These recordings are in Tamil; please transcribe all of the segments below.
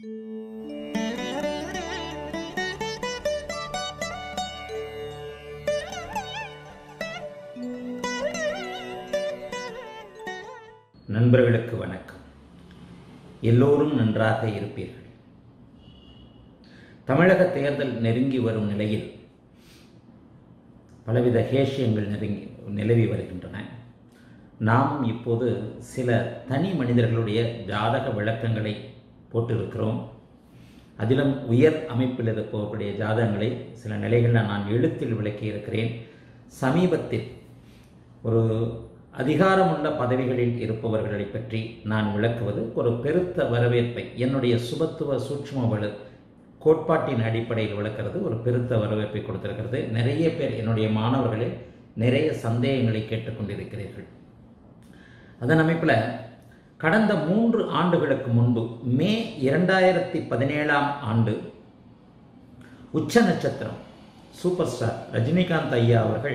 நண்பர்களுக்கு வணக்கம் எல்லோரும் நன்றாக இருப்பீர்கள் தமிழக தேர்தல் நெருங்கி வரும் நிலையில் பலவித ஹேஷியங்கள் நெருங்கி நிலவி வருகின்றன நாமும் இப்போது சில தனி மனிதர்களுடைய ஜாதக விளக்கங்களை போட்டிருக்கிறோம் அதிலும் உயர் அமைப்பில் இருப்பவர்களுடைய ஜாதகங்களை சில நிலைகளில் நான் எழுத்தில் விளக்கி இருக்கிறேன் சமீபத்தில் ஒரு அதிகாரமுள்ள பதவிகளில் இருப்பவர்களை பற்றி நான் விளக்குவது ஒரு பெருத்த வரவேற்பை என்னுடைய சுபத்துவ சூட்சும வலு கோட்பாட்டின் அடிப்படையில் விளக்கிறது ஒரு பெருத்த வரவேற்பை கொடுத்திருக்கிறது நிறைய பேர் என்னுடைய மாணவர்களே நிறைய சந்தேகங்களை கேட்டுக்கொண்டிருக்கிறீர்கள் அதன் அமைப்பில் கடந்த மூன்று ஆண்டுகளுக்கு முன்பு மே இரண்டாயிரத்தி பதினேழாம் ஆண்டு உச்ச நட்சத்திரம் சூப்பர் ஸ்டார் ரஜினிகாந்த் ஐயா அவர்கள்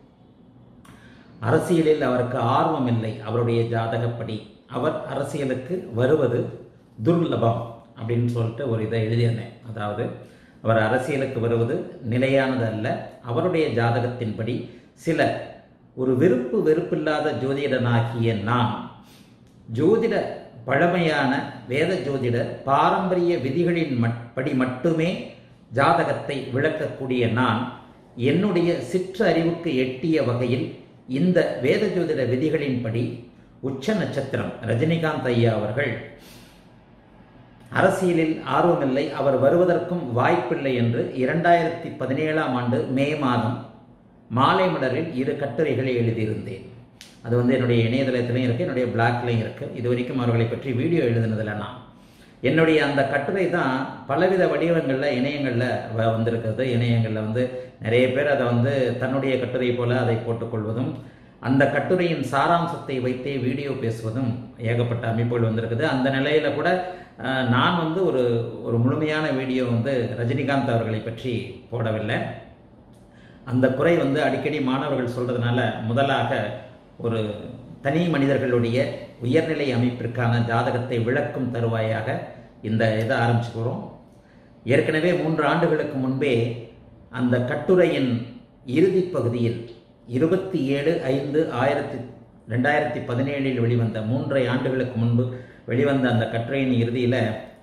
அரசியலில் அவருக்கு ஆர்வம் இல்லை அவருடைய ஜாதகப்படி அவர் அரசியலுக்கு வருவது துர்லபம் அப்படின்னு சொல்லிட்டு ஒரு இதை எழுதியிருந்தேன் அதாவது அவர் அரசியலுக்கு வருவது நிலையானது அல்ல அவருடைய ஜாதகத்தின்படி சில ஒரு வெறுப்பு வெறுப்பில்லாத ஜோதிடனாகிய நான் ஜோதிட பழமையான வேத ஜோதிட பாரம்பரிய விதிகளின் படி மட்டுமே ஜாதகத்தை விளக்கக்கூடிய நான் என்னுடைய சிற்றறிவுக்கு எட்டிய வகையில் இந்த வேத ஜோதிட விதிகளின்படி உச்ச நட்சத்திரம் ரஜினிகாந்த் ஐயா அவர்கள் அரசியலில் ஆர்வமில்லை அவர் வருவதற்கும் வாய்ப்பில்லை என்று இரண்டாயிரத்தி பதினேழாம் ஆண்டு மே மாதம் மாலை மலரில் இரு கட்டுரைகளை எழுதியிருந்தேன் அது வந்து என்னுடைய இணையதளத்திலையும் இருக்குது என்னுடைய பிளாக்லையும் இருக்குது இது வரைக்கும் அவர்களை பற்றி வீடியோ எழுதுனதில் நான் என்னுடைய அந்த கட்டுரை தான் பலவித வடிவங்களில் இணையங்களில் வந்திருக்கிறது இணையங்களில் வந்து நிறைய பேர் அதை வந்து தன்னுடைய கட்டுரை போல அதை போட்டுக்கொள்வதும் அந்த கட்டுரையின் சாராம்சத்தை வைத்தே வீடியோ பேசுவதும் ஏகப்பட்ட அமைப்புகள் வந்திருக்குது அந்த நிலையில் கூட நான் வந்து ஒரு ஒரு முழுமையான வீடியோ வந்து ரஜினிகாந்த் அவர்களை பற்றி போடவில்லை அந்த குறை வந்து அடிக்கடி மாணவர்கள் சொல்கிறதுனால முதலாக ஒரு தனி மனிதர்களுடைய உயர்நிலை அமைப்பிற்கான ஜாதகத்தை விளக்கும் தருவாயாக இந்த இதை ஆரம்பிச்சுக்கிறோம் ஏற்கனவே மூன்று ஆண்டுகளுக்கு முன்பே அந்த கட்டுரையின் இறுதி பகுதியில் இருபத்தி ஏழு ஐந்து ஆயிரத்தி ரெண்டாயிரத்தி பதினேழில் வெளிவந்த மூன்றரை ஆண்டுகளுக்கு முன்பு வெளிவந்த அந்த கட்டுரையின் இறுதியில்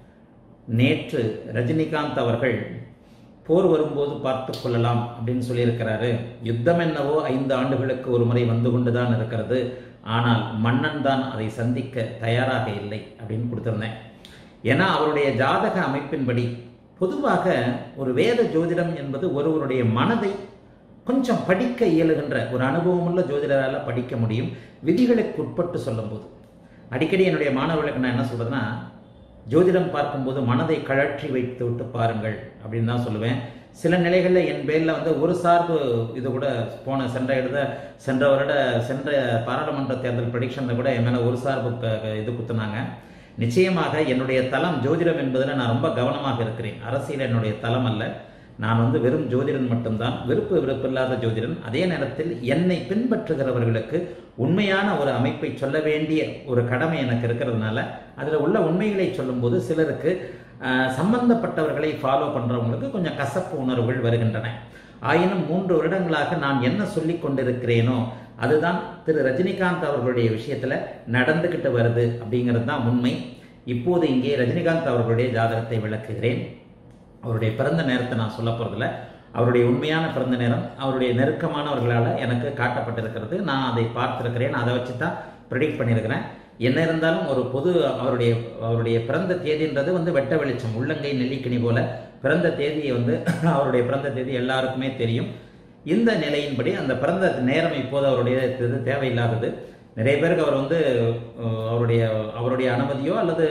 நேற்று ரஜினிகாந்த் அவர்கள் போர் வரும்போது பார்த்து கொள்ளலாம் அப்படின்னு சொல்லியிருக்கிறாரு யுத்தம் என்னவோ ஐந்து ஆண்டுகளுக்கு ஒரு முறை வந்து கொண்டு தான் இருக்கிறது ஆனால் மன்னன் தான் அதை சந்திக்க தயாராக இல்லை அப்படின்னு கொடுத்துருந்தேன் ஏன்னா அவருடைய ஜாதக அமைப்பின்படி பொதுவாக ஒரு வேத ஜோதிடம் என்பது ஒருவருடைய மனதை கொஞ்சம் படிக்க இயலுகின்ற ஒரு அனுபவமுள்ள ஜோதிடரால் படிக்க முடியும் விதிகளுக்கு உட்பட்டு சொல்லும்போது அடிக்கடி என்னுடைய மாணவர்களுக்கு நான் என்ன சொல்கிறதுனா ஜோதிடம் பார்க்கும்போது மனதை கழற்றி வைத்து விட்டு பாருங்கள் அப்படின்னு தான் சொல்லுவேன் சில நிலைகளில் என் பேரில் வந்து ஒரு சார்பு இது கூட போன சென்ற எழுத சென்ற வருட சென்ற பாராளுமன்ற தேர்தல் ப்ரடிக்ஷனில் கூட என் மேலே ஒரு சார்பு இது குத்துனாங்க நிச்சயமாக என்னுடைய தளம் ஜோதிடம் என்பதில் நான் ரொம்ப கவனமாக இருக்கிறேன் அரசியல் என்னுடைய தளம் அல்ல நான் வந்து வெறும் ஜோதிடன் மட்டும்தான் விருப்பு விருப்பில்லாத ஜோதிடன் அதே நேரத்தில் என்னை பின்பற்றுகிறவர்களுக்கு உண்மையான ஒரு அமைப்பை சொல்ல வேண்டிய ஒரு கடமை எனக்கு இருக்கிறதுனால அதில் உள்ள உண்மைகளை சொல்லும்போது சிலருக்கு சம்பந்தப்பட்டவர்களை ஃபாலோ பண்ணுறவங்களுக்கு கொஞ்சம் கசப்பு உணர்வுகள் வருகின்றன ஆயினும் மூன்று வருடங்களாக நான் என்ன சொல்லி கொண்டிருக்கிறேனோ அதுதான் திரு ரஜினிகாந்த் அவர்களுடைய விஷயத்தில் நடந்துக்கிட்டு வருது அப்படிங்கிறது தான் உண்மை இப்போது இங்கே ரஜினிகாந்த் அவர்களுடைய ஜாதகத்தை விளக்குகிறேன் அவருடைய பிறந்த நேரத்தை நான் சொல்ல போகிறதில்ல அவருடைய உண்மையான பிறந்த நேரம் அவருடைய நெருக்கமானவர்களால் எனக்கு காட்டப்பட்டிருக்கிறது நான் அதை பார்த்துருக்கிறேன் அதை வச்சு தான் ப்ரிடிக்ட் பண்ணியிருக்கிறேன் என்ன இருந்தாலும் ஒரு பொது அவருடைய அவருடைய பிறந்த தேதின்றது வந்து வெட்ட வெளிச்சம் உள்ளங்கை நெல்லிக்கனி போல பிறந்த தேதியை வந்து அவருடைய பிறந்த தேதி எல்லாருக்குமே தெரியும் இந்த நிலையின்படி அந்த பிறந்த நேரம் இப்போது அவருடைய இது தேவையில்லாதது நிறைய பேருக்கு அவர் வந்து அவருடைய அவருடைய அனுமதியோ அல்லது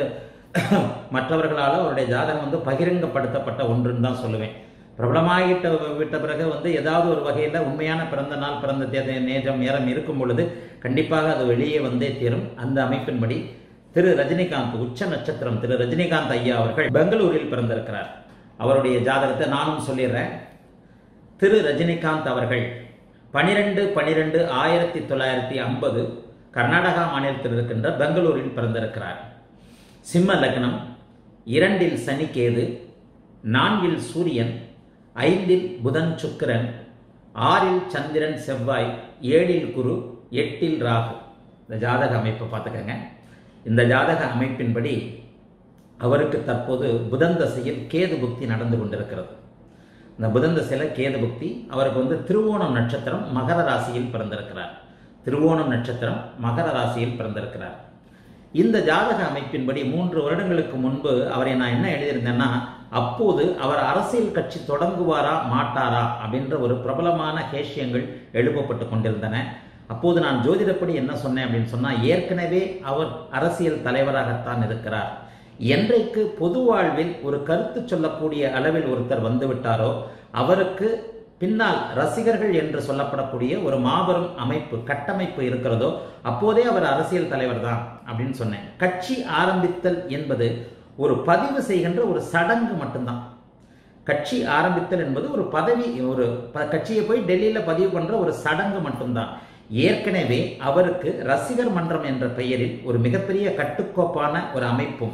மற்றவர்களால் அவருடைய ஜாதகம் வந்து பகிரங்கப்படுத்தப்பட்ட ஒன்றுன்னு தான் சொல்லுவேன் பிரபலமாகிட்ட விட்ட பிறகு வந்து ஏதாவது ஒரு வகையில் உண்மையான பிறந்த நாள் பிறந்த தேதி நேரம் நேரம் இருக்கும் பொழுது கண்டிப்பாக அது வெளியே வந்தே தீரும் அந்த அமைப்பின்படி திரு ரஜினிகாந்த் உச்ச நட்சத்திரம் திரு ரஜினிகாந்த் ஐயா அவர்கள் பெங்களூரில் பிறந்திருக்கிறார் அவருடைய ஜாதகத்தை நானும் சொல்லிடுறேன் திரு ரஜினிகாந்த் அவர்கள் பனிரெண்டு பனிரெண்டு ஆயிரத்தி தொள்ளாயிரத்தி ஐம்பது கர்நாடகா மாநிலத்தில் இருக்கின்ற பெங்களூரில் பிறந்திருக்கிறார் சிம்ம லக்னம் இரண்டில் சனி கேது நான்கில் சூரியன் ஐந்தில் புதன் சுக்கிரன் ஆறில் சந்திரன் செவ்வாய் ஏழில் குரு எட்டில் ராகு இந்த ஜாதக அமைப்பை பார்த்துக்கங்க இந்த ஜாதக அமைப்பின்படி அவருக்கு தற்போது புதன் தசையில் கேது புக்தி நடந்து கொண்டிருக்கிறது இந்த புதன் தசையில் கேது புக்தி அவருக்கு வந்து திருவோணம் நட்சத்திரம் மகர ராசியில் பிறந்திருக்கிறார் திருவோணம் நட்சத்திரம் மகர ராசியில் பிறந்திருக்கிறார் இந்த ஜாதக அமைப்பின்படி மூன்று வருடங்களுக்கு முன்பு அவரை நான் என்ன எழுதியிருந்தேன்னா அப்போது அவர் அரசியல் கட்சி தொடங்குவாரா மாட்டாரா அப்படின்ற ஒரு பிரபலமான கேஷியங்கள் எழுப்பப்பட்டு கொண்டிருந்தன அப்போது நான் ஜோதிடப்படி என்ன சொன்னேன் அப்படின்னு சொன்னா ஏற்கனவே அவர் அரசியல் தலைவராகத்தான் இருக்கிறார் என்றைக்கு பொது வாழ்வில் ஒரு கருத்து சொல்லக்கூடிய அளவில் ஒருத்தர் வந்துவிட்டாரோ அவருக்கு பின்னால் ரசிகர்கள் என்று சொல்லப்படக்கூடிய ஒரு மாபெரும் அமைப்பு கட்டமைப்பு இருக்கிறதோ அப்போதே அவர் அரசியல் தலைவர் தான் அப்படின்னு சொன்னேன் கட்சி ஆரம்பித்தல் என்பது ஒரு பதிவு செய்கின்ற ஒரு சடங்கு மட்டும்தான் கட்சி ஆரம்பித்தல் என்பது ஒரு பதவி ஒரு ப- கட்சியை போய் டெல்லியில பதிவு பண்ற ஒரு சடங்கு மட்டும்தான் ஏற்கனவே அவருக்கு ரசிகர் மன்றம் என்ற பெயரில் ஒரு மிகப்பெரிய கட்டுக்கோப்பான ஒரு அமைப்பும்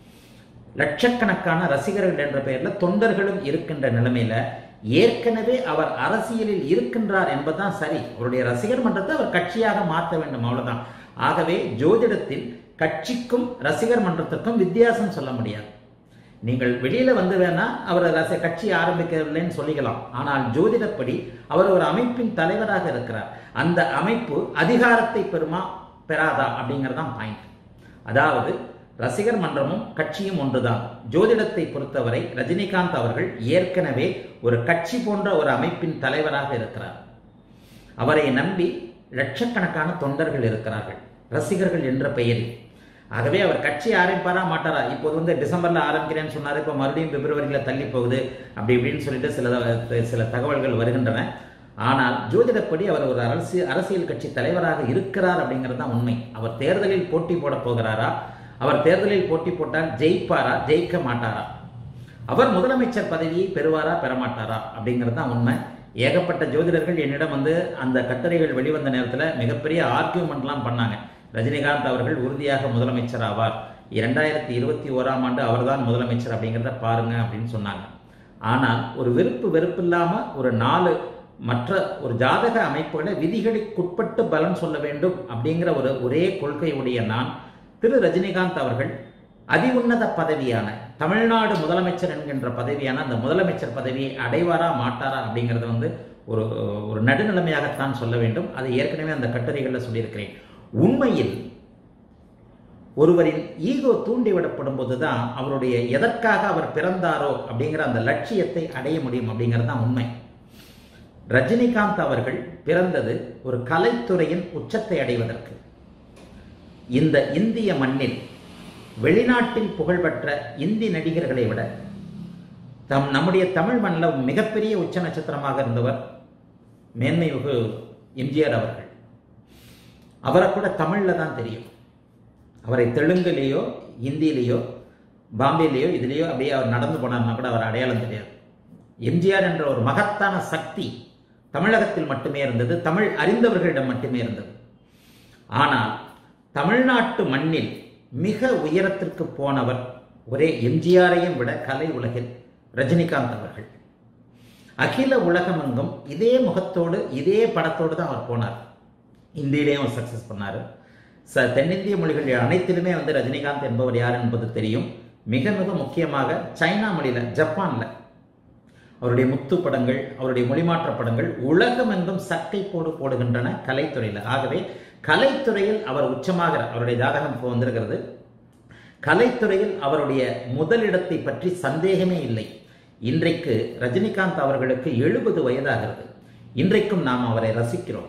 லட்சக்கணக்கான ரசிகர்கள் என்ற பெயர்ல தொண்டர்களும் இருக்கின்ற நிலைமையில ஏற்கனவே அவர் அரசியலில் இருக்கின்றார் என்பதுதான் சரி அவருடைய ரசிகர் மன்றத்தை அவர் கட்சியாக மாற்ற வேண்டும் அவ்வளவுதான் ஆகவே ஜோதிடத்தில் கட்சிக்கும் ரசிகர் மன்றத்திற்கும் வித்தியாசம் சொல்ல முடியாது நீங்கள் வெளியில வந்து வேணா அவர் ரச கட்சி ஆரம்பிக்கவில்லைன்னு சொல்லிக்கலாம் ஆனால் ஜோதிடப்படி அவர் ஒரு அமைப்பின் தலைவராக இருக்கிறார் அந்த அமைப்பு அதிகாரத்தை பெறுமா பெறாதா அப்படிங்கறதுதான் பாயிண்ட் அதாவது ரசிகர் மன்றமும் கட்சியும் ஒன்றுதான் ஜோதிடத்தை பொறுத்தவரை ரஜினிகாந்த் அவர்கள் ஏற்கனவே ஒரு கட்சி போன்ற ஒரு அமைப்பின் தலைவராக இருக்கிறார் அவரை நம்பி லட்சக்கணக்கான தொண்டர்கள் இருக்கிறார்கள் ரசிகர்கள் என்ற பெயரில் ஆகவே அவர் கட்சி ஆரம்பிப்பாரா மாட்டாரா இப்போது வந்து டிசம்பர்ல ஆரம்பிக்கிறேன்னு சொன்னாரு இப்போ மறுபடியும் பிப்ரவரியில தள்ளி போகுது அப்படி இப்படின்னு சொல்லிட்டு சில சில தகவல்கள் வருகின்றன ஆனால் ஜோதிடப்படி அவர் ஒரு அரசியல் அரசியல் கட்சி தலைவராக இருக்கிறார் அப்படிங்கிறது தான் உண்மை அவர் தேர்தலில் போட்டி போட போகிறாரா அவர் தேர்தலில் போட்டி போட்டால் ஜெயிப்பாரா ஜெயிக்க மாட்டாரா அவர் முதலமைச்சர் பதவியை பெறுவாரா பெறமாட்டாரா அப்படிங்கிறது தான் உண்மை ஏகப்பட்ட ஜோதிடர்கள் என்னிடம் வந்து அந்த கட்டுரைகள் வெளிவந்த நேரத்தில் மிகப்பெரிய ஆர்கியூமெண்ட்லாம் பண்ணாங்க ரஜினிகாந்த் அவர்கள் உறுதியாக முதலமைச்சர் ஆவார் இரண்டாயிரத்தி இருபத்தி ஓராம் ஆண்டு அவர்தான் முதலமைச்சர் அப்படிங்கிறத பாருங்க அப்படின்னு சொன்னாங்க ஆனால் ஒரு விருப்பு வெறுப்பு இல்லாம ஒரு நாலு மற்ற ஒரு ஜாதக அமைப்புகளை விதிகளுக்குட்பட்டு பலன் சொல்ல வேண்டும் அப்படிங்கிற ஒரு ஒரே கொள்கையுடைய நான் திரு ரஜினிகாந்த் அவர்கள் அதி உன்னத பதவியான தமிழ்நாடு முதலமைச்சர் என்கின்ற பதவியான அந்த முதலமைச்சர் பதவியை அடைவாரா மாட்டாரா அப்படிங்கறத வந்து ஒரு ஒரு நடுநிலைமையாகத்தான் சொல்ல வேண்டும் அதை ஏற்கனவே அந்த கட்டுரைகளில் சொல்லியிருக்கிறேன் உண்மையில் ஒருவரின் ஈகோ தூண்டிவிடப்படும் போதுதான் அவருடைய எதற்காக அவர் பிறந்தாரோ அப்படிங்கிற அந்த லட்சியத்தை அடைய முடியும் அப்படிங்கிறது தான் உண்மை ரஜினிகாந்த் அவர்கள் பிறந்தது ஒரு கலைத்துறையின் உச்சத்தை அடைவதற்கு இந்த இந்திய மண்ணில் வெளிநாட்டில் புகழ்பெற்ற இந்தி நடிகர்களை விட தம் நம்முடைய தமிழ் மண்ணில் மிகப்பெரிய உச்ச நட்சத்திரமாக இருந்தவர் மேன்மைமிகு எம்ஜிஆர் அவர்கள் அவரை கூட தமிழில் தான் தெரியும் அவரை தெலுங்குலேயோ ஹிந்திலேயோ பாம்பேலேயோ இதுலேயோ அப்படியே அவர் நடந்து போனார்னா கூட அவர் அடையாளம் தெரியாது எம்ஜிஆர் என்ற ஒரு மகத்தான சக்தி தமிழகத்தில் மட்டுமே இருந்தது தமிழ் அறிந்தவர்களிடம் மட்டுமே இருந்தது ஆனால் தமிழ்நாட்டு மண்ணில் மிக உயரத்திற்கு போனவர் ஒரே எம்ஜிஆரையும் விட கலை உலகில் ரஜினிகாந்த் அவர்கள் அகில உலகமெங்கும் இதே முகத்தோடு இதே படத்தோடு தான் அவர் போனார் இந்தியிலேயும் அவர் சக்சஸ் பண்ணார் ச தென்னிந்திய மொழிகள் அனைத்திலுமே வந்து ரஜினிகாந்த் என்பவர் யார் என்பது தெரியும் மிக மிக முக்கியமாக சைனா மொழியில ஜப்பான்ல அவருடைய முத்து படங்கள் அவருடைய மொழிமாற்ற படங்கள் உலகமெங்கும் சக்கை போடு போடுகின்றன கலைத்துறையில் ஆகவே கலைத்துறையில் அவர் உச்சமாகிறார் அவருடைய ஜாதகம் இப்போ வந்திருக்கிறது கலைத்துறையில் அவருடைய முதலிடத்தை பற்றி சந்தேகமே இல்லை இன்றைக்கு ரஜினிகாந்த் அவர்களுக்கு எழுபது வயதாகிறது இன்றைக்கும் நாம் அவரை ரசிக்கிறோம்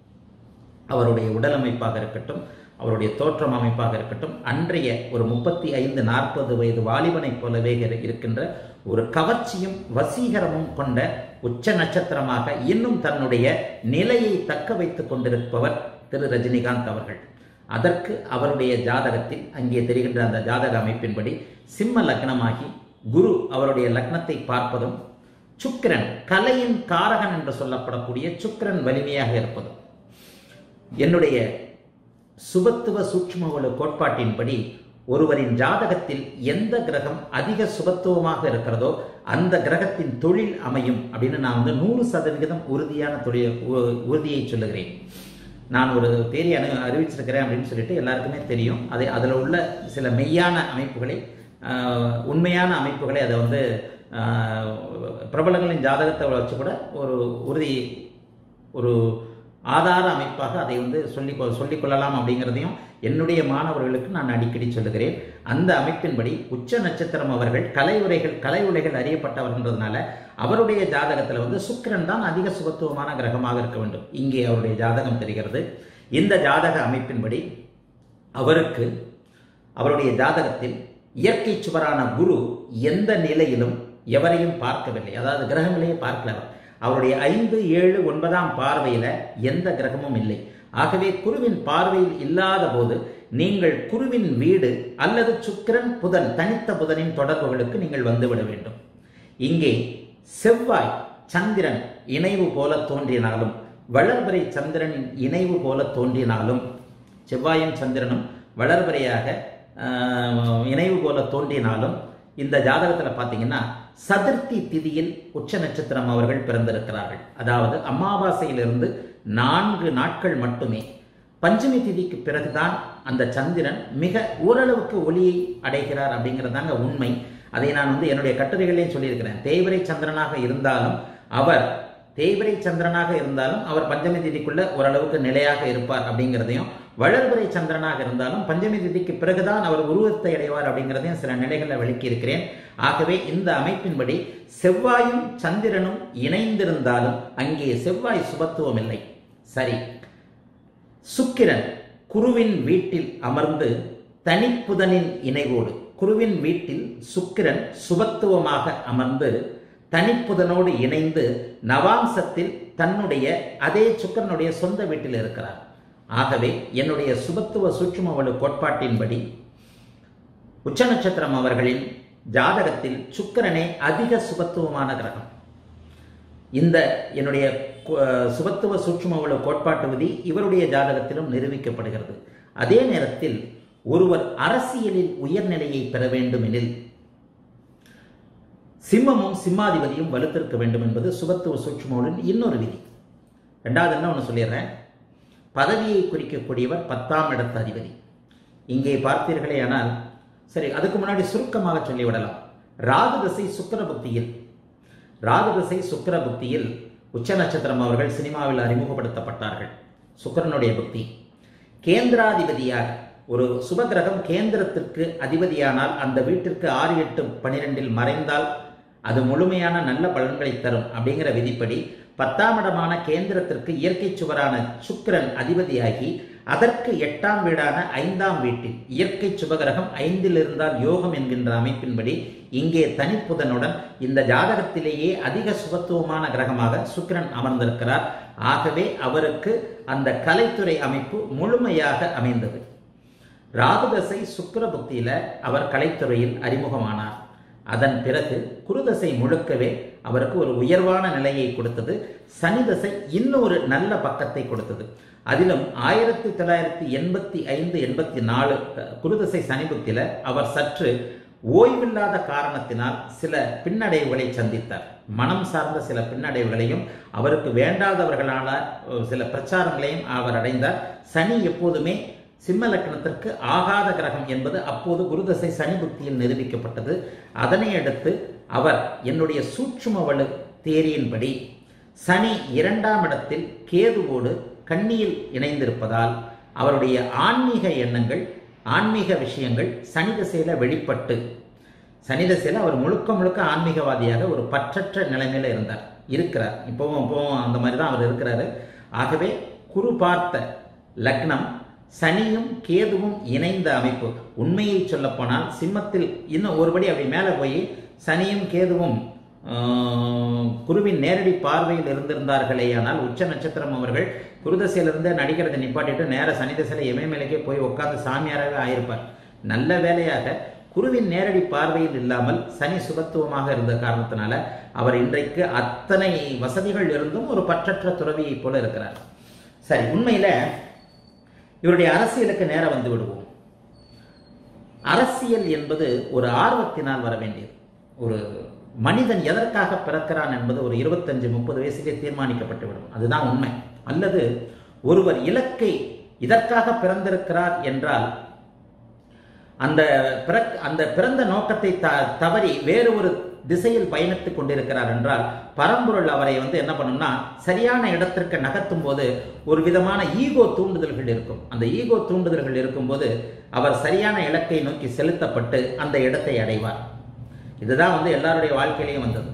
அவருடைய உடல் அமைப்பாக இருக்கட்டும் அவருடைய தோற்றம் அமைப்பாக இருக்கட்டும் அன்றைய ஒரு முப்பத்தி ஐந்து நாற்பது வயது வாலிபனைப் போலவே இரு- இருக்கின்ற ஒரு கவர்ச்சியும் வசீகரமும் கொண்ட உச்ச நட்சத்திரமாக இன்னும் தன்னுடைய நிலையை தக்க வைத்துக் கொண்டிருப்பவர் திரு ரஜினிகாந்த் அவர்கள் அதற்கு அவருடைய ஜாதகத்தில் அங்கே தெரிகின்ற அந்த ஜாதக அமைப்பின்படி சிம்ம லக்னமாகி குரு அவருடைய லக்னத்தை பார்ப்பதும் சுக்கிரன் கலையின் காரகன் என்று சொல்லப்படக்கூடிய சுக்கிரன் வலிமையாக இருப்பதும் என்னுடைய சுபத்துவ சூட்சுமவள கோட்பாட்டின்படி ஒருவரின் ஜாதகத்தில் எந்த கிரகம் அதிக சுபத்துவமாக இருக்கிறதோ அந்த கிரகத்தின் தொழில் அமையும் அப்படின்னு நான் வந்து நூறு சதவிகிதம் உறுதியான தொழில் உ- உறுதியை சொல்லுகிறேன் நான் ஒரு தேதி அனு அறிவிச்சிருக்கிறேன் அப்படின்னு சொல்லிட்டு எல்லாருக்குமே தெரியும் அதை அதில் உள்ள சில மெய்யான அமைப்புகளை ஆஹ், உண்மையான அமைப்புகளை அதை வந்து ஆஹ், பிரபலங்களின் ஜாதகத்தை வச்சு கூட ஒரு உறுதி ஒரு ஆதார அமைப்பாக அதை வந்து சொல்லி சொல்லிக் கொள்ளலாம் அப்படிங்கிறதையும் என்னுடைய மாணவர்களுக்கு நான் அடிக்கடி சொல்லுகிறேன் அந்த அமைப்பின்படி உச்ச நட்சத்திரம் அவர்கள் கலை உரைகள் கலை உரைகள் அறியப்பட்டவர்ன்றதுனால அவருடைய ஜாதகத்தில் வந்து சுக்கிரன் தான் அதிக சுபத்துவமான கிரகமாக இருக்க வேண்டும் இங்கே அவருடைய ஜாதகம் தெரிகிறது இந்த ஜாதக அமைப்பின்படி அவருக்கு அவருடைய ஜாதகத்தில் இயற்கை சுவரான குரு எந்த நிலையிலும் எவரையும் பார்க்கவில்லை அதாவது கிரகங்களையே பார்க்கல அவர். அவருடைய ஐந்து ஏழு ஒன்பதாம் பார்வையில எந்த கிரகமும் இல்லை ஆகவே குருவின் பார்வையில் இல்லாத போது நீங்கள் குருவின் வீடு அல்லது சுக்கிரன் புதன் தனித்த புதனின் தொடர்புகளுக்கு நீங்கள் வந்துவிட வேண்டும் இங்கே செவ்வாய் சந்திரன் இணைவு போல தோன்றினாலும் வளர்பிறை சந்திரனின் இணைவு போல தோன்றினாலும் செவ்வாயும் சந்திரனும் வளர்பிறையாக ஆஹ், இணைவு போல தோன்றினாலும் இந்த ஜாதகத்தில் பார்த்தீங்கன்னா சதுர்த்தி திதியில் உச்ச நட்சத்திரம் அவர்கள் பிறந்திருக்கிறார்கள் அதாவது அமாவாசையிலிருந்து நான்கு நாட்கள் மட்டுமே பஞ்சமி திதிக்கு பிறகுதான் அந்த சந்திரன் மிக ஓரளவுக்கு ஒளியை அடைகிறார் அப்படிங்கிறதாங்க உண்மை அதை நான் வந்து என்னுடைய கட்டுரைகளையும் சொல்லியிருக்கிறேன் தேய்பிரை சந்திரனாக இருந்தாலும் அவர் தேய்பிரை சந்திரனாக இருந்தாலும் அவர் பஞ்சமி திதிக்குள்ள ஓரளவுக்கு நிலையாக இருப்பார் அப்படிங்கிறதையும் வளர்பிறை சந்திரனாக இருந்தாலும் பஞ்சமி திதிக்கு பிறகுதான் அவர் உருவத்தை அடைவார் அப்படிங்கிறதையும் சில நிலைகளில் விளக்கி இருக்கிறேன் ஆகவே இந்த அமைப்பின்படி செவ்வாயும் சந்திரனும் இணைந்திருந்தாலும் அங்கே செவ்வாய் சுபத்துவம் இல்லை சரி சுக்கிரன் குருவின் வீட்டில் அமர்ந்து தனிப்புதனின் இணைவோடு குருவின் வீட்டில் சுக்கிரன் சுபத்துவமாக அமர்ந்து தனிப்புதனோடு இணைந்து நவாம்சத்தில் தன்னுடைய அதே சுக்கிரனுடைய சொந்த வீட்டில் இருக்கிறார் ஆகவே என்னுடைய சுபத்துவ சூட்சுமவலு கோட்பாட்டின்படி உச்ச நட்சத்திரம் அவர்களின் ஜாதகத்தில் சுக்கிரனே அதிக சுபத்துவமான கிரகம் இந்த என்னுடைய கு- சுபத்துவ சூட்சுமவள கோட்பாட்டு விதி இவருடைய ஜாதகத்திலும் நிரூபிக்கப்படுகிறது அதே நேரத்தில் ஒருவர் அரசியலில் உயர்நிலையை பெற வேண்டுமெனில் சிம்மமும் சிம்மாதிபதியும் வலுத்திருக்க வேண்டும் என்பது சுபத்துவ சூட்சுமவளின் இன்னொரு விதி ரெண்டாவது என்ன ஒன்று சொல்லிடுறேன் பதவியை குறிக்கக்கூடியவர் பத்தாம் இடத்து அதிபதி இங்கே பார்த்தீர்களே ஆனால் சரி அதுக்கு முன்னாடி சுருக்கமாக சொல்லிவிடலாம் ராகு திசை சுக்கிர புக்தியில் ராகு திசை சுக்கிர புக்தியில் உச்ச நட்சத்திரம் அவர்கள் சினிமாவில் அறிமுகப்படுத்தப்பட்டார்கள் சுக்கிரனுடைய புக்தி கேந்திராதிபதியாக ஒரு சுபகிரகம் கேந்திரத்திற்கு அதிபதியானால் அந்த வீட்டிற்கு ஆறு எட்டு பனிரெண்டில் மறைந்தால் அது முழுமையான நல்ல பலன்களை தரும் அப்படிங்கிற விதிப்படி பத்தாம் இடமான கேந்திரத்திற்கு இயற்கை சுவரான சுக்கிரன் அதிபதியாகி அதற்கு எட்டாம் வீடான ஐந்தாம் வீட்டில் இயற்கை சுபகிரகம் ஐந்தில் இருந்தால் யோகம் என்கின்ற அமைப்பின்படி இங்கே தனிப்புதனுடன் இந்த ஜாதகத்திலேயே அதிக சுபத்துவமான கிரகமாக சுக்கிரன் அமர்ந்திருக்கிறார் ஆகவே அவருக்கு அந்த கலைத்துறை அமைப்பு முழுமையாக அமைந்தது ராகுதசை சுக்கிர புத்தியில அவர் கலைத்துறையில் அறிமுகமானார் அதன் பிறகு குருதசை முழுக்கவே அவருக்கு ஒரு உயர்வான நிலையை கொடுத்தது சனி தசை இன்னொரு நல்ல பக்கத்தை கொடுத்தது அதிலும் ஆயிரத்தி தொள்ளாயிரத்தி எண்பத்தி ஐந்து எண்பத்தி நாலு குருதசை சனி புத்தியில அவர் சற்று ஓய்வில்லாத காரணத்தினால் சில பின்னடைவுகளை சந்தித்தார் மனம் சார்ந்த சில பின்னடைவுகளையும் அவருக்கு வேண்டாதவர்களான அஹ், சில பிரச்சாரங்களையும் அவர் அடைந்தார் சனி எப்போதுமே சிம்ம லக்னத்திற்கு ஆகாத கிரகம் என்பது அப்போது குருதசை சனி புத்தியில் நிரூபிக்கப்பட்டது அதனை அடுத்து அவர் என்னுடைய சூட்சும வலு தேரியின்படி சனி இரண்டாம் இடத்தில் கேதுவோடு கன்னியில் இணைந்திருப்பதால் அவருடைய ஆன்மீக எண்ணங்கள் ஆன்மீக விஷயங்கள் சனி திசையில வெளிப்பட்டு சனி திசையில அவர் முழுக்க முழுக்க ஆன்மீகவாதியாக ஒரு பற்றற்ற நிலைமையில இருந்தார் இருக்கிறார் இப்போவும் இப்போவும் அந்த மாதிரி தான் அவர் இருக்கிறாரு ஆகவே குரு பார்த்த லக்னம் சனியும் கேதுவும் இணைந்த அமைப்பு உண்மையை சொல்லப்போனால் சிம்மத்தில் இன்னும் ஒருபடி அப்படி மேலே போய் சனியும் கேதுவும் ஆஹ், குருவின் நேரடி பார்வையில் இருந்திருந்தார்களே ஆனால் உச்ச நட்சத்திரம் அவர்கள் குருதசையிலிருந்து நடிக்கிறதை நிப்பாட்டிட்டு நேர சனி திசையில இமயமலைக்கே போய் உட்கார்ந்து சாமியாராகவே ஆயிருப்பார் நல்ல வேலையாக குருவின் நேரடி பார்வையில் இல்லாமல் சனி சுபத்துவமாக இருந்த காரணத்தினால அவர் இன்றைக்கு அத்தனை வசதிகள் இருந்தும் ஒரு பற்றற்ற துறவியைப் போல இருக்கிறார் சரி உண்மையில இவருடைய அரசியலுக்கு நேரம் வந்து விடுவோம் அரசியல் என்பது ஒரு ஆர்வத்தினால் வர வேண்டியது ஒரு மனிதன் எதற்காக பிறக்கிறான் என்பது ஒரு இருபத்தஞ்சு முப்பது வயசுக்கே தீர்மானிக்கப்பட்டுவிடும் அதுதான் உண்மை அல்லது ஒருவர் இலக்கை இதற்காக பிறந்திருக்கிறார் என்றால் அந்த பிறக் அந்த பிறந்த நோக்கத்தை த தவறி வேறு ஒரு திசையில் பயணித்துக் கொண்டிருக்கிறார் என்றால் பரம்பொருள் அவரை வந்து என்ன பண்ணும்னா சரியான இடத்திற்கு நகர்த்தும் போது ஒரு விதமான ஈகோ தூண்டுதல்கள் இருக்கும் அந்த ஈகோ தூண்டுதல்கள் இருக்கும்போது அவர் சரியான இலக்கை நோக்கி செலுத்தப்பட்டு அந்த இடத்தை அடைவார் இதுதான் வந்து எல்லாருடைய வாழ்க்கையிலையும் வந்தது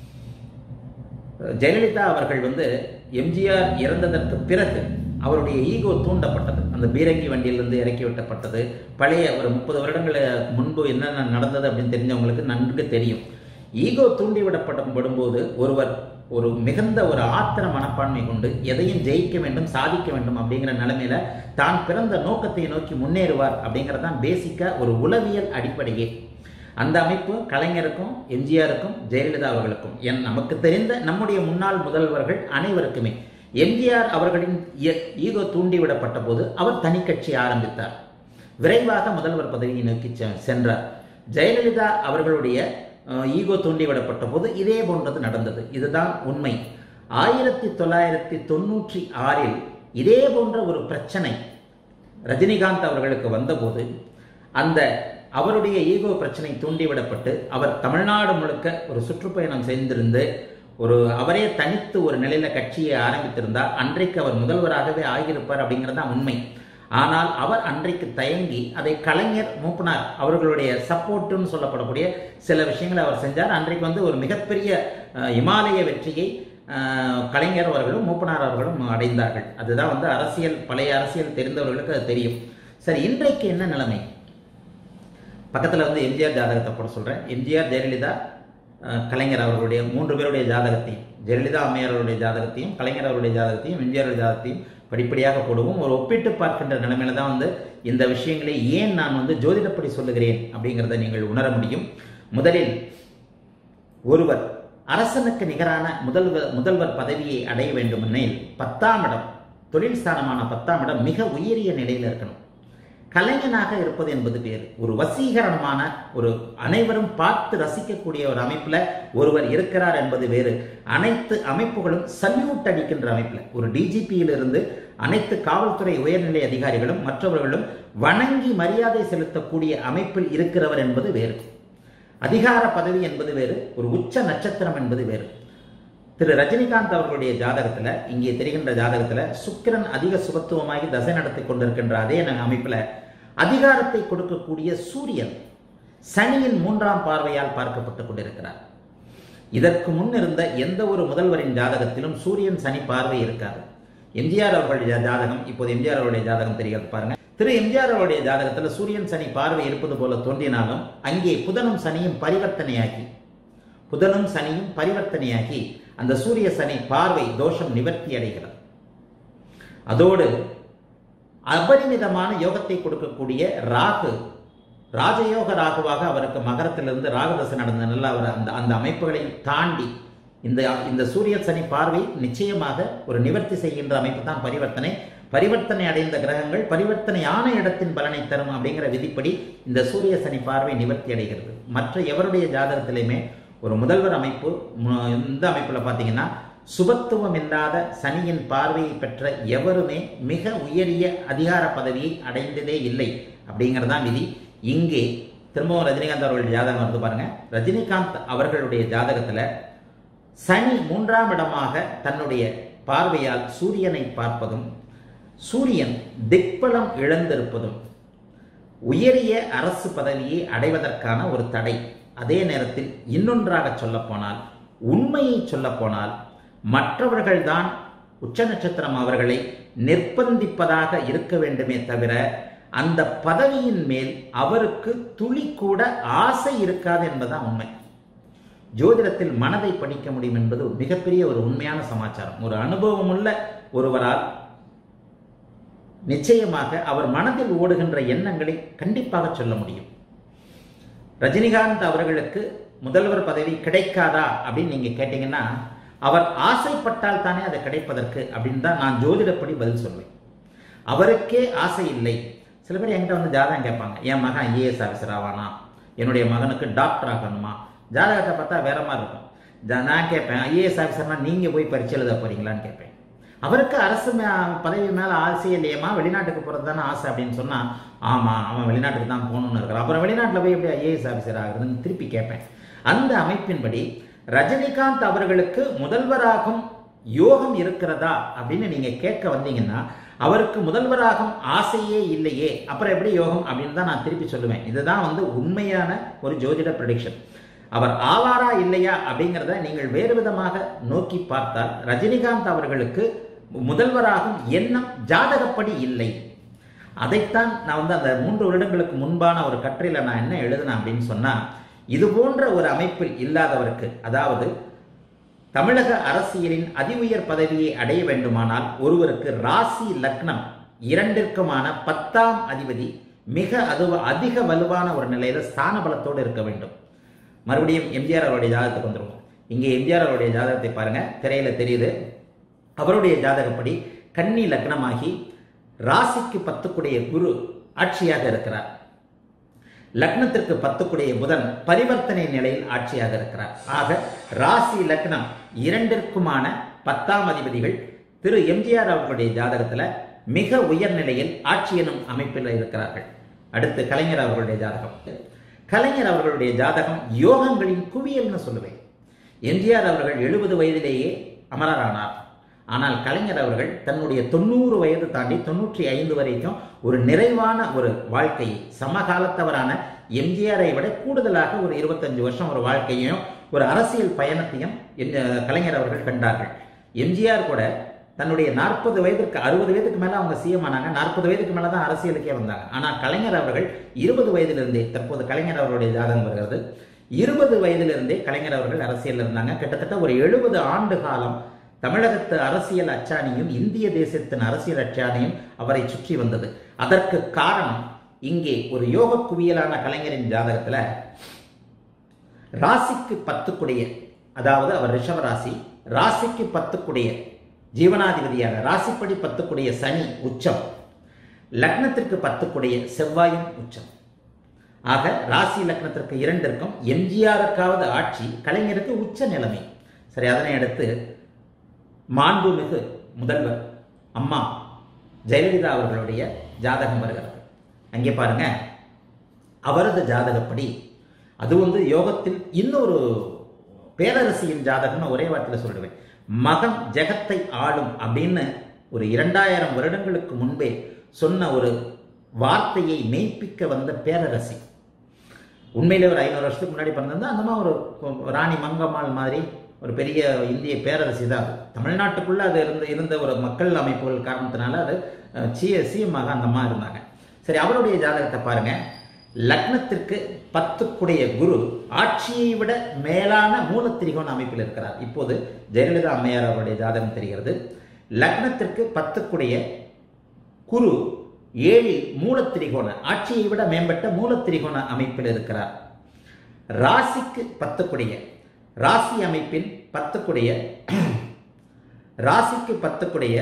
ஜெயலலிதா அவர்கள் வந்து எம்ஜிஆர் இறந்ததற்கு பிறகு அவருடைய ஈகோ தூண்டப்பட்டது அந்த பீரங்கி வண்டியிலிருந்து இறக்கி விட்டப்பட்டது பழைய ஒரு முப்பது வருடங்கள் முன்பு என்னென்ன நடந்தது அப்படின்னு தெரிஞ்சவங்களுக்கு நன்கு தெரியும் ஈகோ தூண்டிவிடப்படும் படும்போது ஒருவர் ஒரு மிகுந்த ஒரு ஆத்திர மனப்பான்மை கொண்டு எதையும் ஜெயிக்க வேண்டும் சாதிக்க வேண்டும் அப்படிங்கிற நிலைமையில தான் பிறந்த நோக்கத்தை நோக்கி முன்னேறுவார் அப்படிங்கிறது தான் பேசிக்கா ஒரு உளவியல் அடிப்படையே அந்த அமைப்பு கலைஞருக்கும் எம்ஜிஆருக்கும் ஜெயலலிதா அவர்களுக்கும் என் நமக்கு தெரிந்த நம்முடைய முன்னாள் முதல்வர்கள் அனைவருக்குமே எம்ஜிஆர் அவர்களின் ஈகோ தூண்டிவிடப்பட்ட போது அவர் தனி கட்சி ஆரம்பித்தார் விரைவாக முதல்வர் பதவியை நோக்கி சென்றார் ஜெயலலிதா அவர்களுடைய ஈகோ தூண்டிவிடப்பட்ட போது இதே போன்றது நடந்தது இதுதான் உண்மை ஆயிரத்தி தொள்ளாயிரத்தி தொண்ணூற்றி ஆறில் இதே போன்ற ஒரு பிரச்சனை ரஜினிகாந்த் அவர்களுக்கு வந்தபோது அந்த அவருடைய ஈகோ பிரச்சனை தூண்டிவிடப்பட்டு அவர் தமிழ்நாடு முழுக்க ஒரு சுற்றுப்பயணம் செய்திருந்து ஒரு அவரே தனித்து ஒரு நிலையில கட்சியை ஆரம்பித்திருந்தால் அன்றைக்கு அவர் முதல்வராகவே ஆகியிருப்பார் அப்படிங்கிறது தான் உண்மை ஆனால் அவர் அன்றைக்கு தயங்கி அதை கலைஞர் மூப்பனார் அவர்களுடைய சப்போர்ட்டுன்னு சொல்லப்படக்கூடிய சில விஷயங்களை அவர் செஞ்சார் அன்றைக்கு வந்து ஒரு மிகப்பெரிய இமாலய வெற்றியை கலைஞர் அவர்களும் மூப்பனார் அவர்களும் அடைந்தார்கள் அதுதான் வந்து அரசியல் பழைய அரசியல் தெரிந்தவர்களுக்கு அது தெரியும் சரி இன்றைக்கு என்ன நிலைமை பக்கத்தில் வந்து எம்ஜிஆர் ஜாதகத்தை போட சொல்கிறேன் எம்ஜிஆர் ஜெயலலிதா கலைஞர் அவர்களுடைய மூன்று பேருடைய ஜாதகத்தையும் ஜெயலலிதா அம்மையாருடைய ஜாதகத்தையும் கலைஞர் அவருடைய ஜாதகத்தையும் எம்ஜிஆர் ஜாதகத்தையும் படிப்படியாக போடுவோம் ஒரு ஒப்பிட்டு பார்க்கின்ற நிலைமையில தான் வந்து இந்த விஷயங்களை ஏன் நான் வந்து ஜோதிடப்படி சொல்லுகிறேன் அப்படிங்கிறத நீங்கள் உணர முடியும் முதலில் ஒருவர் அரசனுக்கு நிகரான முதல்வர் முதல்வர் பதவியை அடைய வேண்டுமெனில் பத்தாம் இடம் தொழில் ஸ்தானமான பத்தாம் இடம் மிக உயரிய நிலையில் இருக்கணும் கலைஞனாக இருப்பது என்பது வேறு ஒரு வசீகரணமான ஒரு அனைவரும் பார்த்து ரசிக்கக்கூடிய ஒரு அமைப்புல ஒருவர் இருக்கிறார் என்பது வேறு அனைத்து அமைப்புகளும் சல்யூட் அடிக்கின்ற அமைப்புல ஒரு டிஜிபியிலிருந்து அனைத்து காவல்துறை உயர்நிலை அதிகாரிகளும் மற்றவர்களும் வணங்கி மரியாதை செலுத்தக்கூடிய அமைப்பில் இருக்கிறவர் என்பது வேறு அதிகார பதவி என்பது வேறு ஒரு உச்ச நட்சத்திரம் என்பது வேறு திரு ரஜினிகாந்த் அவர்களுடைய ஜாதகத்துல இங்கே தெரிகின்ற ஜாதகத்துல சுக்கிரன் அதிக சுபத்துவமாகி தசை நடத்தி கொண்டிருக்கின்ற அதே அமைப்புல அதிகாரத்தை கொடுக்கக்கூடிய சூரியன் சனியின் மூன்றாம் பார்வையால் பார்க்கப்பட்டுக் கொண்டிருக்கிறார் இதற்கு முன் இருந்த எந்த ஒரு முதல்வரின் ஜாதகத்திலும் சூரியன் சனி பார்வை இருக்காது எம்ஜிஆர் அவர்களுடைய ஜாதகம் இப்போது எம்ஜிஆர் அவருடைய ஜாதகம் தெரிகிறது பாருங்க திரு எம்ஜிஆர் அவருடைய ஜாதகத்துல சூரியன் சனி பார்வை இருப்பது போல தோன்றினாலும் அங்கே புதனும் சனியும் பரிவர்த்தனையாகி புதனும் சனியும் பரிவர்த்தனையாகி அந்த சூரிய சனி பார்வை தோஷம் நிவர்த்தி அடைகிறது அதோடு அபரிமிதமான யோகத்தை கொடுக்கக்கூடிய ராகு ராஜயோக ராகுவாக அவருக்கு மகரத்திலிருந்து ராகுதசை நடந்ததுனால அவர் அந்த அந்த அமைப்புகளை தாண்டி இந்த இந்த சூரிய சனி பார்வை நிச்சயமாக ஒரு நிவர்த்தி செய்கின்ற அமைப்பு தான் பரிவர்த்தனை பரிவர்த்தனை அடைந்த கிரகங்கள் பரிவர்த்தனையான இடத்தின் பலனை தரும் அப்படிங்கிற விதிப்படி இந்த சூரிய சனி பார்வை நிவர்த்தி அடைகிறது மற்ற எவருடைய ஜாதகத்திலையுமே ஒரு முதல்வர் அமைப்பு இந்த அமைப்பில் பார்த்தீங்கன்னா சுபத்துவம் இல்லாத சனியின் பார்வையை பெற்ற எவருமே மிக உயரிய அதிகார பதவியை அடைந்ததே இல்லை அப்படிங்கிறதான் விதி இங்கே திரும்பவும் ரஜினிகாந்த் அவர்களுடைய ஜாதகம் வந்து பாருங்க ரஜினிகாந்த் அவர்களுடைய ஜாதகத்துல சனி மூன்றாம் இடமாக தன்னுடைய பார்வையால் சூரியனை பார்ப்பதும் சூரியன் திக்பலம் இழந்திருப்பதும் உயரிய அரசு பதவியை அடைவதற்கான ஒரு தடை அதே நேரத்தில் இன்னொன்றாக சொல்லப்போனால் உண்மையை சொல்லப்போனால் மற்றவர்கள்தான் உச்ச நட்சத்திரம் அவர்களை நிர்பந்திப்பதாக இருக்க வேண்டுமே தவிர அந்த பதவியின் மேல் அவருக்கு துளி கூட ஆசை இருக்காது என்பதுதான் உண்மை ஜோதிடத்தில் மனதை படிக்க முடியும் என்பது மிகப்பெரிய ஒரு உண்மையான சமாச்சாரம் ஒரு அனுபவமுள்ள ஒருவரால் நிச்சயமாக அவர் மனதில் ஓடுகின்ற எண்ணங்களை கண்டிப்பாக சொல்ல முடியும் ரஜினிகாந்த் அவர்களுக்கு முதல்வர் பதவி கிடைக்காதா அப்படின்னு நீங்க கேட்டீங்கன்னா அவர் ஆசைப்பட்டால் தானே அது கிடைப்பதற்கு அப்படின்னு தான் நான் ஜோதிடப்படி பதில் சொல்வேன் அவருக்கே ஆசை இல்லை சில பேர் என்கிட்ட வந்து ஜாதகம் கேட்பாங்க என் மகன் ஐஏஎஸ் ஆஃபீஸர் ஆவானா என்னுடைய மகனுக்கு டாக்டர் ஆகணுமா ஜாதகத்தை பார்த்தா வேற மாதிரி இருக்கும் ஜா- நான் கேட்பேன் ஐஏஎஸ் ஆஃபீஸர்னா நீங்க போய் பரீட்சை எழுத போறீங்களான்னு கேட்பேன் அவருக்கு அரசு மே- பதவி மேல ஆசை இல்லையேம்மா வெளிநாட்டுக்கு போறது தானே ஆசை அப்படின்னு சொன்னா ஆமா அவன் வெளிநாட்டுக்கு தான் போகணும்னு இருக்கிறான் அப்புறம் வெளிநாட்டுல போய் எப்படி ஐஏஎஸ் ஆஃபீஸர் ஆகுதுன்னு திருப்பி கேட்பேன் அந்த அமைப்பின்படி ரஜினிகாந்த் அவர்களுக்கு முதல்வராகும் யோகம் இருக்கிறதா அப்படின்னு நீங்க கேட்க வந்தீங்கன்னா அவருக்கு முதல்வராகும் ஆசையே இல்லையே அப்புறம் எப்படி யோகம் அப்படின்னு தான் நான் திருப்பி சொல்லுவேன் இதுதான் வந்து உண்மையான ஒரு ஜோதிட ப்ரெடிக்ஷன் அவர் ஆவாரா இல்லையா அப்படிங்கிறத நீங்கள் வேறு விதமாக நோக்கி பார்த்தால் ரஜினிகாந்த் அவர்களுக்கு முதல்வராகும் எண்ணம் ஜாதகப்படி இல்லை அதைத்தான் நான் வந்து அந்த மூன்று வருடங்களுக்கு முன்பான ஒரு கட்டுரையில் நான் என்ன எழுதினேன் அப்படின்னு சொன்னா இது போன்ற ஒரு அமைப்பில் இல்லாதவருக்கு அதாவது தமிழக அரசியலின் அதி உயர் பதவியை அடைய வேண்டுமானால் ஒருவருக்கு ராசி லக்னம் இரண்டிற்குமான பத்தாம் அதிபதி மிக அது அதிக வலுவான ஒரு நிலையில ஸ்தான பலத்தோடு இருக்க வேண்டும் மறுபடியும் எம்ஜிஆர் அவருடைய ஜாதகத்துக்கு வந்துருவோம் இங்கே எம்ஜிஆர் அவருடைய ஜாதகத்தை பாருங்க திரையில தெரியுது அவருடைய ஜாதகப்படி கன்னி லக்னமாகி ராசிக்கு பத்துக்குடைய குரு ஆட்சியாக இருக்கிறார் லக்னத்திற்கு பத்துக்குடைய புதன் பரிவர்த்தனை நிலையில் ஆட்சியாக இருக்கிறார் ஆக ராசி லக்னம் இரண்டிற்குமான பத்தாம் அதிபதிகள் திரு எம்ஜிஆர் அவர்களுடைய ஜாதகத்துல மிக உயர் நிலையில் ஆட்சி எனும் அமைப்பில் இருக்கிறார்கள் அடுத்து கலைஞர் அவர்களுடைய ஜாதகம் கலைஞர் அவர்களுடைய ஜாதகம் யோகங்களின் குவியல்னு சொல்லுவேன் எம்ஜிஆர் அவர்கள் எழுபது வயதிலேயே அமரரானார் ஆனால் கலைஞர் அவர்கள் தன்னுடைய தொண்ணூறு வயது தாண்டி தொண்ணூற்றி ஐந்து வரைக்கும் ஒரு நிறைவான ஒரு வாழ்க்கையை சமகாலத்தவரான எம்ஜிஆரை விட கூடுதலாக ஒரு இருபத்தஞ்சு வருஷம் ஒரு வாழ்க்கையையும் ஒரு அரசியல் பயணத்தையும் எம்- கலைஞர் அவர்கள் கண்டார்கள் எம்ஜிஆர் கூட தன்னுடைய நாற்பது வயதுக்கு அறுபது வயதுக்கு மேல அவங்க சிஎம் ஆனாங்க நாற்பது வயதுக்கு மேல தான் அரசியலுக்கே வந்தாங்க ஆனா கலைஞர் அவர்கள் இருபது வயதிலிருந்தே தற்போது கலைஞர் அவருடைய ஜாதகம் வருகிறது இருபது வயதிலிருந்தே கலைஞர் அவர்கள் அரசியல் இருந்தாங்க கிட்டத்தட்ட ஒரு எழுபது ஆண்டு காலம் தமிழகத்து அரசியல் அச்சாணியும் இந்திய தேசத்தின் அரசியல் அச்சாணியும் அவரை சுற்றி வந்தது அதற்கு காரணம் இங்கே ஒரு யோக குவியலான கலைஞரின் ஜாதகத்துல ராசிக்கு பத்துக்குடைய அதாவது அவர் ரிஷப ராசி ராசிக்கு பத்துக்குடைய ஜீவனாதிபதியாக ராசிப்படி பத்துக்குடைய சனி உச்சம் லக்னத்திற்கு பத்துக்குடைய செவ்வாயும் உச்சம் ஆக ராசி லக்னத்திற்கு இரண்டிற்கும் எம்ஜிஆருக்காவது ஆட்சி கலைஞருக்கு உச்ச நிலைமை சரி அதனை அடுத்து மாண்புமிகு முதல்வர் அம்மா ஜெயலலிதா அவர்களுடைய ஜாதகம் வருகிறது அங்கே பாருங்க அவரது ஜாதகப்படி அது வந்து யோகத்தில் இன்னொரு பேரரசியின் ஜாதகம்னு ஒரே வார்த்தையில் சொல்லிடுவேன் மகன் ஜெகத்தை ஆளும் அப்படின்னு ஒரு இரண்டாயிரம் வருடங்களுக்கு முன்பே சொன்ன ஒரு வார்த்தையை மெய்ப்பிக்க வந்த பேரரசி உண்மையிலே ஒரு ஐநூறு வருஷத்துக்கு முன்னாடி பிறந்திருந்தா அந்த மாதிரி ஒரு ராணி மங்கம்மாள் மாதிரி ஒரு பெரிய இந்திய பேரரசி தான் அது தமிழ்நாட்டுக்குள்ள அது இருந்த இருந்த ஒரு மக்கள் அமைப்புகள் காரணத்தினால அது சிஎ சிஎம்மாக அந்த மாதிரி இருந்தாங்க சரி அவருடைய ஜாதகத்தை பாருங்க லக்னத்திற்கு பத்துக்குடைய குரு ஆட்சியை விட மேலான மூலத்திரிகோண அமைப்பில் இருக்கிறார் இப்போது ஜெயலலிதா அம்மையார் அவருடைய ஜாதகம் தெரிகிறது லக்னத்திற்கு பத்துக்குடைய குரு ஏழில் மூலத்திரிகோண ஆட்சியை விட மேம்பட்ட மூலத்திரிகோண அமைப்பில் இருக்கிறார் ராசிக்கு பத்துக்குடைய ராசி அமைப்பின் பத்துக்குடைய ராசிக்கு பத்துக்குடைய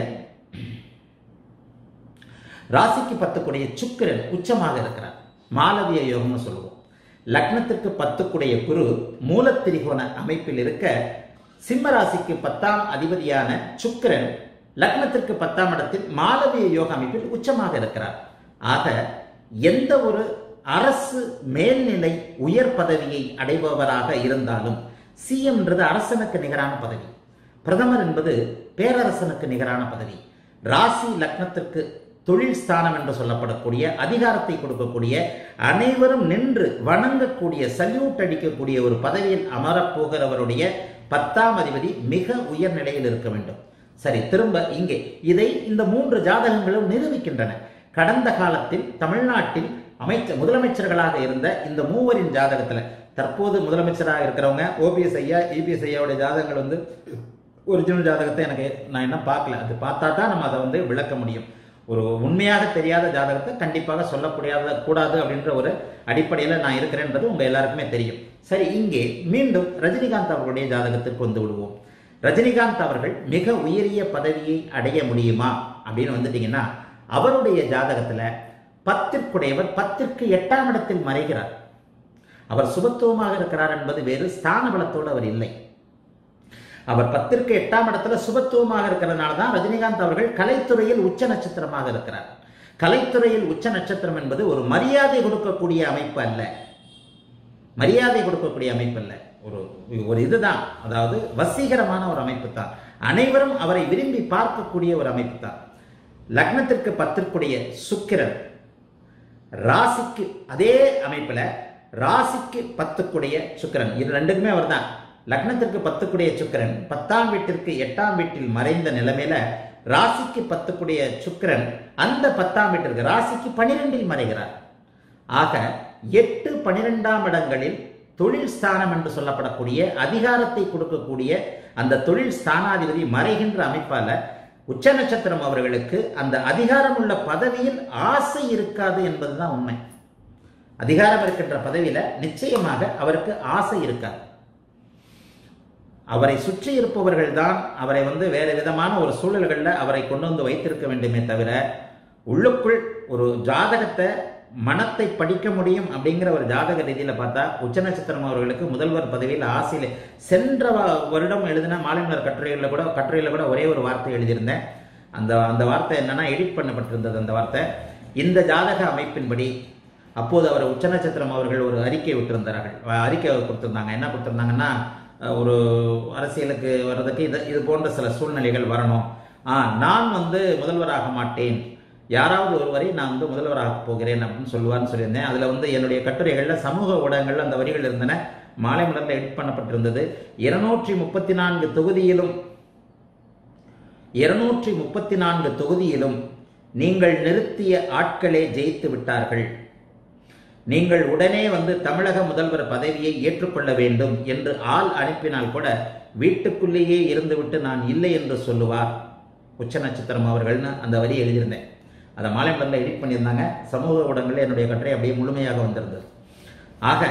ராசிக்கு பத்துக்குடைய சுக்கிரன் உச்சமாக இருக்கிறார் மாலவிய யோகம்னு சொல்லுவோம் லக்னத்திற்கு பத்துக்குடைய குரு மூலத்திரிகோண அமைப்பில் இருக்க சிம்ம ராசிக்கு பத்தாம் அதிபதியான சுக்கிரன் லக்னத்திற்கு பத்தாம் இடத்தில் மாலவிய யோக அமைப்பில் உச்சமாக இருக்கிறார் ஆக எந்த ஒரு அரசு மேல்நிலை உயர் பதவியை அடைபவராக இருந்தாலும் சிஎம்ன்றது அரசனுக்கு நிகரான பதவி பிரதமர் என்பது பேரரசனுக்கு நிகரான பதவி ராசி லக்னத்திற்கு தொழில் ஸ்தானம் என்று சொல்லப்படக்கூடிய அதிகாரத்தை கொடுக்கக்கூடிய அனைவரும் நின்று வணங்கக்கூடிய சல்யூட் அடிக்கக்கூடிய ஒரு பதவியில் அமரப்போகிறவருடைய பத்தாம் அதிபதி மிக உயர் நிலையில் இருக்க வேண்டும் சரி திரும்ப இங்கே இதை இந்த மூன்று ஜாதகங்களும் நிரூபிக்கின்றன கடந்த காலத்தில் தமிழ்நாட்டில் அமைச்சர் முதலமைச்சர்களாக இருந்த இந்த மூவரின் ஜாதகத்துல தற்போது முதலமைச்சராக இருக்கிறவங்க ஓபிஎஸ் ஐயா இபிஎஸ் ஐயாவுடைய ஜாதகங்கள் வந்து ஒரிஜினல் ஜாதகத்தை எனக்கு நான் என்ன பார்க்கல அது பார்த்தா தான் நம்ம அதை வந்து விளக்க முடியும் ஒரு உண்மையாக தெரியாத ஜாதகத்தை கண்டிப்பாக சொல்லக்கூடாத கூடாது அப்படின்ற ஒரு அடிப்படையில் நான் இருக்கிறேன்றது உங்க எல்லாருக்குமே தெரியும் சரி இங்கே மீண்டும் ரஜினிகாந்த் அவர்களுடைய ஜாதகத்திற்கு வந்து விடுவோம் ரஜினிகாந்த் அவர்கள் மிக உயரிய பதவியை அடைய முடியுமா அப்படின்னு வந்துட்டீங்கன்னா அவருடைய ஜாதகத்துல பத்திற்குடையவர் பத்திற்கு எட்டாம் இடத்தில் மறைகிறார் அவர் சுபத்துவமாக இருக்கிறார் என்பது வேறு ஸ்தான பலத்தோடு அவர் இல்லை அவர் பத்திற்கு எட்டாம் இடத்துல சுபத்துவமாக இருக்கிறதுனால தான் ரஜினிகாந்த் அவர்கள் கலைத்துறையில் உச்ச நட்சத்திரமாக இருக்கிறார் கலைத்துறையில் உச்ச நட்சத்திரம் என்பது ஒரு மரியாதை கொடுக்கக்கூடிய அமைப்பு அல்ல மரியாதை கொடுக்கக்கூடிய அமைப்பு அல்ல ஒரு ஒரு இதுதான் அதாவது வசீகரமான ஒரு அமைப்பு தான் அனைவரும் அவரை விரும்பி பார்க்கக்கூடிய ஒரு அமைப்பு தான் லக்னத்திற்கு பத்திற்குடைய சுக்கிரன் ராசிக்கு அதே அமைப்புல ராசிக்கு பத்துக்குடைய சுக்கிரன் இது ரெண்டுக்குமே அவர் தான் லக்னத்திற்கு பத்துக்குடைய சுக்கிரன் பத்தாம் வீட்டிற்கு எட்டாம் வீட்டில் மறைந்த நிலைமையில ராசிக்கு பத்துக்குடைய சுக்கிரன் அந்த பத்தாம் வீட்டிற்கு ராசிக்கு பனிரெண்டில் மறைகிறார் ஆக எட்டு பனிரெண்டாம் இடங்களில் தொழில் ஸ்தானம் என்று சொல்லப்படக்கூடிய அதிகாரத்தை கொடுக்கக்கூடிய அந்த தொழில் ஸ்தானாதிபதி மறைகின்ற அமைப்பால உச்ச நட்சத்திரம் அவர்களுக்கு அந்த அதிகாரம் உள்ள பதவியில் ஆசை இருக்காது என்பதுதான் உண்மை அதிகாரம் இருக்கின்ற பதவியில நிச்சயமாக அவருக்கு ஆசை இருக்காது அவரை சுற்றி இருப்பவர்கள் தான் அவரை வந்து வேறு விதமான ஒரு சூழல்களில் அவரை கொண்டு வந்து வைத்திருக்க வேண்டுமே தவிர உள்ளுக்குள் ஒரு ஜாதகத்தை மனத்தை படிக்க முடியும் அப்படிங்கிற ஒரு ஜாதக ரீதியில் பார்த்தா உச்ச நட்சத்திரம் அவர்களுக்கு முதல்வர் பதவியில் ஆசையில் சென்ற வ- வருடம் எழுதின மாலைமலர் கட்டுரைகளில் கூட கட்டுரையில் கூட ஒரே ஒரு வார்த்தை எழுதியிருந்தேன் அந்த அந்த வார்த்தை என்னன்னா எடிட் பண்ணப்பட்டிருந்தது அந்த வார்த்தை இந்த ஜாதக அமைப்பின்படி அப்போது அவர் உச்ச நட்சத்திரம் அவர்கள் ஒரு அறிக்கை விட்டிருந்தார்கள் அஹ் அறிக்கை கொடுத்திருந்தாங்க என்ன கொடுத்திருந்தாங்கன்னா அஹ் ஒரு அரசியலுக்கு வர்றதுக்கு இது இது போன்ற சில சூழ்நிலைகள் வரணும் ஆ நான் வந்து முதல்வராக மாட்டேன் யாராவது ஒருவரை நான் வந்து முதல்வராக போகிறேன் அப்படின்னு சொல்லுவார்னு சொல்லியிருந்தேன் அதில் வந்து என்னுடைய கட்டுரைகளில் சமூக ஊடகங்கள்ல அந்த வரிகள் இருந்தன மாலை மலரில் எடிட் பண்ணப்பட்டிருந்தது இருநூற்றி முப்பத்தி நான்கு தொகுதியிலும் இருநூற்றி முப்பத்தி நான்கு தொகுதியிலும் நீங்கள் நிறுத்திய ஆட்களே ஜெயித்து விட்டார்கள் நீங்கள் உடனே வந்து தமிழக முதல்வர் பதவியை ஏற்றுக்கொள்ள வேண்டும் என்று ஆள் அனுப்பினால் கூட வீட்டுக்குள்ளேயே இருந்துவிட்டு நான் இல்லை என்று சொல்லுவார் உச்ச நட்சத்திரம் அவர்கள்னு அந்த வரி எழுதியிருந்தேன் அதை மாலை மலரில் எடிட் பண்ணியிருந்தாங்க சமூக ஊடகங்களில் என்னுடைய கட்டுரை அப்படியே முழுமையாக வந்திருந்தது ஆக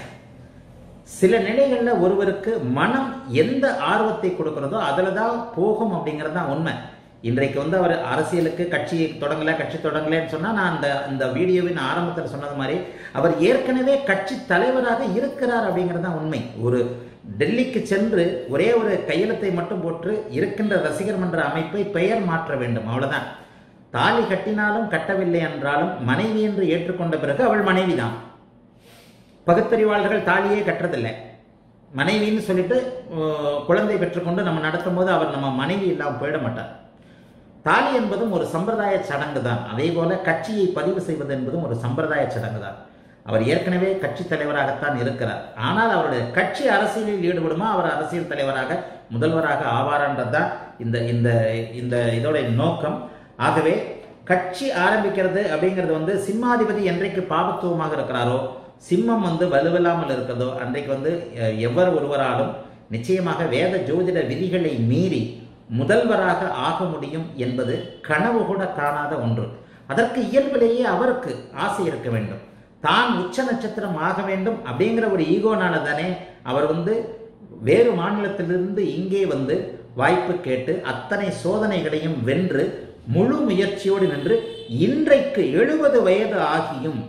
சில நிலைகள்ல ஒருவருக்கு மனம் எந்த ஆர்வத்தை கொடுக்கிறதோ அதுல தான் போகும் அப்படிங்கிறது தான் உண்மை இன்றைக்கு வந்து அவர் அரசியலுக்கு கட்சி தொடங்கல கட்சி தொடங்கலன்னு சொன்னா நான் அந்த அந்த வீடியோவின் ஆரம்பத்தில் சொன்னது மாதிரி அவர் ஏற்கனவே கட்சி தலைவராக இருக்கிறார் அப்படிங்கிறது தான் உண்மை ஒரு டெல்லிக்கு சென்று ஒரே ஒரு கையெழுத்தை மட்டும் போட்டு இருக்கின்ற ரசிகர் மன்ற அமைப்பை பெயர் மாற்ற வேண்டும் அவ்வளவுதான் தாலி கட்டினாலும் கட்டவில்லை என்றாலும் மனைவி என்று ஏற்றுக்கொண்ட பிறகு அவள் மனைவிதான் பகுத்தறிவாளர்கள் தாலியே கட்டுறதில்லை மனைவின்னு சொல்லிட்டு அஹ், குழந்தை பெற்றுக்கொண்டு நம்ம நடத்தும் போது அவர் நம்ம மனைவி இல்லாமல் போயிட மாட்டார் தாலி என்பதும் ஒரு சம்பிரதாய சடங்கு தான் அதே போல கட்சியை பதிவு செய்வது என்பதும் ஒரு சம்பிரதாய சடங்கு தான் அவர் ஏற்கனவே கட்சி தலைவராகத்தான் இருக்கிறார் ஆனால் அவருடைய கட்சி அரசியலில் ஈடுபடுமா அவர் அரசியல் தலைவராக முதல்வராக ஆவார்ன்றது தான் இந்த இந்த இந்த இதோட நோக்கம் ஆகவே கட்சி ஆரம்பிக்கிறது அப்படிங்கிறது வந்து சிம்மாதிபதி என்றைக்கு பாபத்துவமாக இருக்கிறாரோ சிம்மம் வந்து வலுவில்லாமல் இருக்கிறதோ அன்றைக்கு வந்து அஹ், எவர் ஒருவராலும் நிச்சயமாக வேத ஜோதிட விதிகளை மீறி முதல்வராக ஆக முடியும் என்பது கனவு கூட காணாத ஒன்று அதற்கு இயல்பிலேயே அவருக்கு ஆசை இருக்க வேண்டும் தான் உச்ச நட்சத்திரம் ஆக வேண்டும் அப்படிங்கிற ஒரு ஈகோனால தானே அவர் வந்து வேறு மாநிலத்திலிருந்து இங்கே வந்து வாய்ப்பு கேட்டு அத்தனை சோதனைகளையும் வென்று முழு முயற்சியோடு நின்று இன்றைக்கு எழுபது வயது ஆகியும்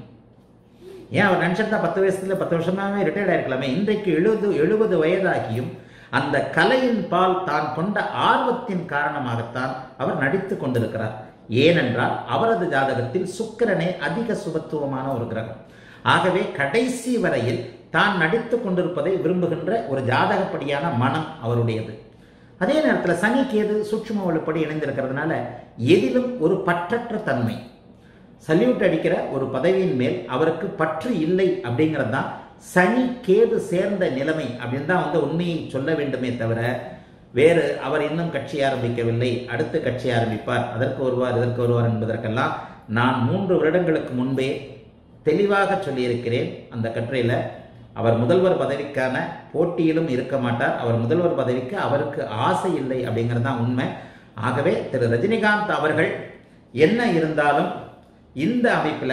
ஏன் அவர் நினைச்சிருந்தா பத்து வயசுல பத்து வருஷமாவே ரிட்டையர்ட் ஆயிருக்கலாமே இன்றைக்கு எழுபது எழுபது வயதாகியும் அந்த கலையின் பால் தான் கொண்ட ஆர்வத்தின் காரணமாகத்தான் அவர் நடித்து கொண்டிருக்கிறார் ஏனென்றால் அவரது ஜாதகத்தில் சுக்கிரனே அதிக சுபத்துவமான ஒரு கிரகம் ஆகவே கடைசி வரையில் தான் நடித்து கொண்டிருப்பதை விரும்புகின்ற ஒரு ஜாதகப்படியான மனம் அவருடையது அதே நேரத்தில் சனி கேது சூட்சும வலுப்படி இணைந்திருக்கிறதுனால எதிலும் ஒரு பற்றற்ற தன்மை சல்யூட் அடிக்கிற ஒரு பதவியின் மேல் அவருக்கு பற்று இல்லை அப்படிங்கிறது தான் சனி கேது சேர்ந்த நிலைமை அப்படின்னு தான் வந்து உண்மையை சொல்ல வேண்டுமே தவிர வேறு அவர் இன்னும் கட்சி ஆரம்பிக்கவில்லை அடுத்து கட்சி ஆரம்பிப்பார் அதற்கு வருவார் இதற்கு வருவார் என்பதற்கெல்லாம் நான் மூன்று வருடங்களுக்கு முன்பே தெளிவாக சொல்லியிருக்கிறேன் அந்த கட்டுரையில் அவர் முதல்வர் பதவிக்கான போட்டியிலும் இருக்க மாட்டார் அவர் முதல்வர் பதவிக்கு அவருக்கு ஆசை இல்லை அப்படிங்கிறது தான் உண்மை ஆகவே திரு ரஜினிகாந்த் அவர்கள் என்ன இருந்தாலும் இந்த அமைப்பில்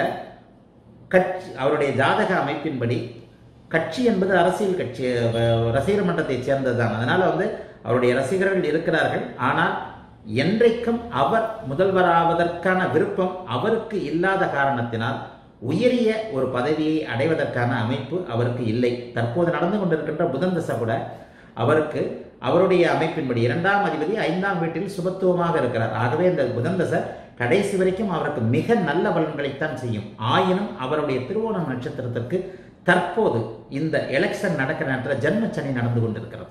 கட்சி அவருடைய ஜாதக அமைப்பின்படி கட்சி என்பது அரசியல் கட்சி அஹ், ரசிகர் மன்றத்தை சேர்ந்தது தான் அதனால வந்து அவருடைய ரசிகர்கள் இருக்கிறார்கள் ஆனால் என்றைக்கும் அவர் முதல்வராவதற்கான விருப்பம் அவருக்கு இல்லாத காரணத்தினால் உயரிய ஒரு பதவியை அடைவதற்கான அமைப்பு அவருக்கு இல்லை தற்போது நடந்து கொண்டிருக்கின்ற புதன் தசை கூட அவருக்கு அவருடைய அமைப்பின்படி இரண்டாம் அதிபதி ஐந்தாம் வீட்டில் சுபத்துவமாக இருக்கிறார் ஆகவே இந்த புதன் தசை கடைசி வரைக்கும் அவருக்கு மிக நல்ல பலன்களைத்தான் செய்யும் ஆயினும் அவருடைய திருவோணம் நட்சத்திரத்திற்கு தற்போது இந்த எலெக்ஷன் நடக்கிற நேரத்தில் ஜென்மச்சனி நடந்து கொண்டிருக்கிறது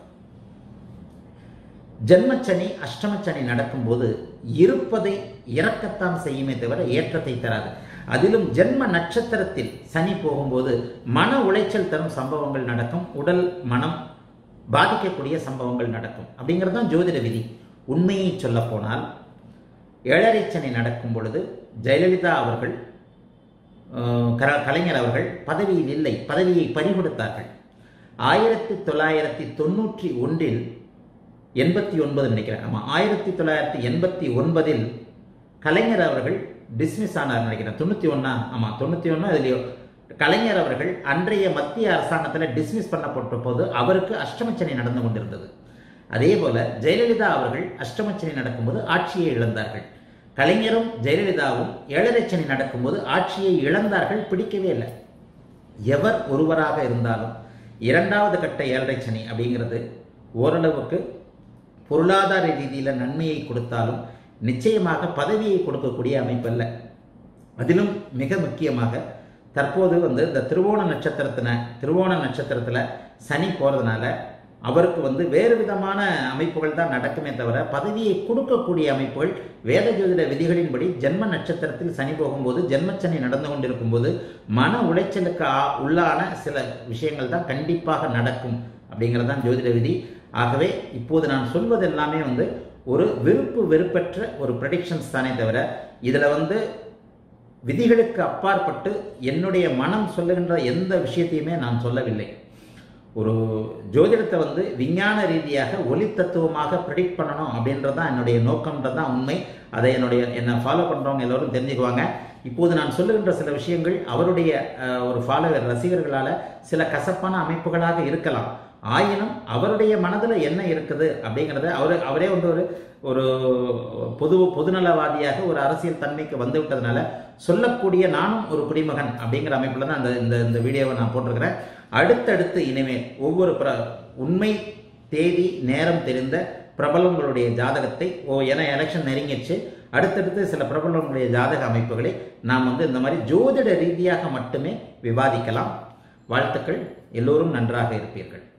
ஜென்மச்சனி அஷ்டமச்சனி நடக்கும்போது இருப்பதை இறக்கத்தான் செய்யுமே தவிர ஏற்றத்தை தராது அதிலும் ஜென்ம நட்சத்திரத்தில் சனி போகும்போது மன உளைச்சல் தரும் சம்பவங்கள் நடக்கும் உடல் மனம் பாதிக்கக்கூடிய சம்பவங்கள் நடக்கும் அப்படிங்கிறது தான் ஜோதிட விதி உண்மையை சொல்ல போனால் ஏழரை சனி நடக்கும் பொழுது ஜெயலலிதா அவர்கள் கலைஞர் அவர்கள் பதவியில் இல்லை பதவியை பறிகொடுத்தார்கள் ஆயிரத்தி தொள்ளாயிரத்தி தொண்ணூற்றி ஒன்றில் எண்பத்தி ஒன்பது நினைக்கிறேன் ஆமாம் ஆயிரத்தி தொள்ளாயிரத்தி எண்பத்தி ஒன்பதில் கலைஞர் அவர்கள் டிஸ்மிஸ் ஆனார் நினைக்கிறேன் தொண்ணூற்றி ஒன்றா ஆமாம் தொண்ணூற்றி ஒன்று அதுலேயோ கலைஞர் அவர்கள் அன்றைய மத்திய அரசாங்கத்தில் டிஸ்மிஸ் பண்ணப்பட்ட போது அவருக்கு அஷ்டமச்சனி நடந்து கொண்டிருந்தது அதே போல ஜெயலலிதா அவர்கள் அஷ்டமச்சனி நடக்கும்போது ஆட்சியை இழந்தார்கள் கலைஞரும் ஜெயலலிதாவும் ஏழரைச்சனி நடக்கும்போது ஆட்சியை இழந்தார்கள் பிடிக்கவே இல்லை எவர் ஒருவராக இருந்தாலும் இரண்டாவது கட்ட ஏழரை சனி அப்படிங்கிறது ஓரளவுக்கு பொருளாதார ரீதியில் நன்மையை கொடுத்தாலும் நிச்சயமாக பதவியை கொடுக்கக்கூடிய அமைப்பல்ல அதிலும் மிக முக்கியமாக தற்போது வந்து இந்த திருவோண நட்சத்திரத்தின திருவோண நட்சத்திரத்தில் சனி போகிறதுனால அவருக்கு வந்து வேறு விதமான அமைப்புகள் தான் நடக்குமே தவிர பதவியை கொடுக்கக்கூடிய அமைப்புகள் வேத ஜோதிட விதிகளின்படி ஜென்ம நட்சத்திரத்தில் சனி போகும்போது ஜென்மச்சனி நடந்து கொண்டிருக்கும் போது மன உளைச்சலுக்கு உள்ளான சில விஷயங்கள் தான் கண்டிப்பாக நடக்கும் அப்படிங்கிறது தான் ஜோதிட விதி ஆகவே இப்போது நான் சொல்வது எல்லாமே வந்து ஒரு விருப்பு வெறுப்பற்ற ஒரு ப்ரெடிக்ஷன்ஸ் தானே தவிர இதில் வந்து விதிகளுக்கு அப்பாற்பட்டு என்னுடைய மனம் சொல்லுகின்ற எந்த விஷயத்தையுமே நான் சொல்லவில்லை ஒரு ஜோதிடத்தை வந்து விஞ்ஞான ரீதியாக ஒளி தத்துவமாக ப்ரிடிக்ட் பண்ணணும் அப்படின்றது தான் என்னுடைய நோக்கம்ன்றது தான் உண்மை அதை என்னுடைய என்னை ஃபாலோ பண்ணுறவங்க எல்லோரும் தெரிஞ்சுக்குவாங்க இப்போது நான் சொல்லுகின்ற சில விஷயங்கள் அவருடைய ஒரு ஃபாலோவர் ரசிகர்களால் சில கசப்பான அமைப்புகளாக இருக்கலாம் ஆயினும் அவருடைய மனதில் என்ன இருக்குது அப்படிங்கிறத அவர் அவரே வந்து ஒரு ஒரு பொது பொதுநலவாதியாக ஒரு அரசியல் தன்மைக்கு வந்து விட்டதுனால சொல்லக்கூடிய நானும் ஒரு குடிமகன் அப்படிங்கிற அமைப்பில் தான் அந்த இந்த இந்த வீடியோவை நான் போட்டிருக்கிறேன் அடுத்தடுத்து இனிமேல் ஒவ்வொரு பிர உண்மை தேதி நேரம் தெரிந்த பிரபலங்களுடைய ஜாதகத்தை ஓ என எலெக்ஷன் நெருங்கிடுச்சு அடுத்தடுத்து சில பிரபலங்களுடைய ஜாதக அமைப்புகளை நாம் வந்து இந்த மாதிரி ஜோதிட ரீதியாக மட்டுமே விவாதிக்கலாம் வாழ்த்துக்கள் எல்லோரும் நன்றாக இருப்பீர்கள்